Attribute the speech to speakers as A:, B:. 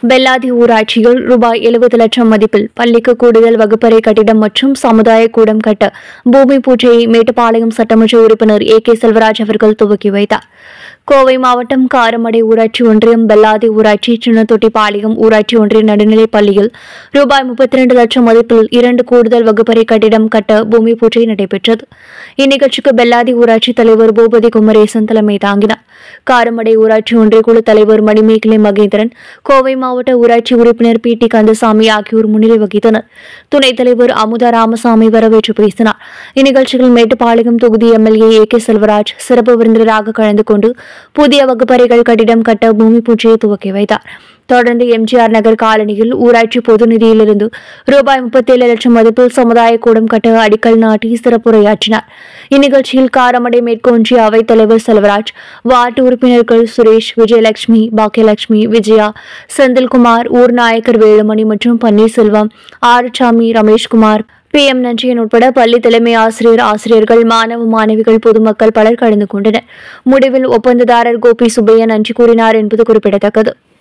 A: பெல்லாதி ஊராட்சியில் ரூபாய் எழுபது லட்சம் மதிப்பில் பள்ளிக்கு கூடுதல் வகுப்பறை கட்டிடம் மற்றும் சமுதாய கூடம் கட்ட பூமி பூஜையை மேட்டுப்பாளையம் சட்டமன்ற உறுப்பினர் ஏ கே செல்வராஜ் அவர்கள் துவக்கி வைத்தார் கோவை மாவட்டம் காரமடை ஊராட்சி ஒன்றியம் பெல்லாதி ஊராட்சி சின்னத்தொட்டிப்பாளையம் ஊராட்சி ஒன்றிய நடுநிலைப் பள்ளியில் ரூபாய் முப்பத்தி இரண்டு லட்சம் மதிப்பில் இரண்டு கூடுதல் வகுப்பறை கட்டிடம் கட்ட பூமி பூஜை நடைபெற்றது இந்நிகழ்ச்சிக்கு பெல்லாதி ஊராட்சி தலைவர் பூபதி குமரேசன் தலைமை தாங்கினார் காரமடை ஊராட்சி ஒன்றிய குழு தலைவர் மணிமேகலை மகேந்திரன் கோவை மாவட்ட ஊராட்சி உறுப்பினர் பி டி கந்தசாமி ஆகியோர் முன்னிலை வகித்தனர் துணைத் தலைவர் அமுதா ராமசாமி வரவேற்று பேசினார் இந்நிகழ்ச்சியில் மேட்டுப்பாளையம் தொகுதி எம்எல்ஏ ஏ கே செல்வராஜ் சிறப்பு விருந்தினராக கலந்து கொண்டு புதிய வகுப்பறைகள் கட்டிடம் கட்ட பூமி பூஜையை துவக்கி வைத்தார் தொடர்ந்து எம்ஜிஆர் நகர் காலனியில் ஊராட்சி பொது நிதியிலிருந்து ரூபாய் முப்பத்தேழு லட்சம் மதிப்பில் சமுதாய கூடம் கட்ட அடிக்கல் நாட்டி சிறப்புரையாற்றினார் இந்நிகழ்ச்சியில் காரமடை மேற்கொன்றிய அவைத் தலைவர் செல்வராஜ் வார்டு உறுப்பினர்கள் சுரேஷ் விஜயலட்சுமி பாக்கியலட்சுமி விஜயா செந்தில்குமார் ஊர் நாயக்கர் வேலுமணி மற்றும் பன்னீர்செல்வம் ஆறுசாமி ரமேஷ்குமார் பி எம் நஞ்சியன் உட்பட பள்ளி தலைமை ஆசிரியர் ஆசிரியர்கள் மாணவ மாணவிகள் பொதுமக்கள் பலர் கலந்து கொண்டனர் முடிவில் ஒப்பந்ததாரர் கோபி சுப்பையா நன்றி கூறினார் என்பது குறிப்பிடத்தக்கது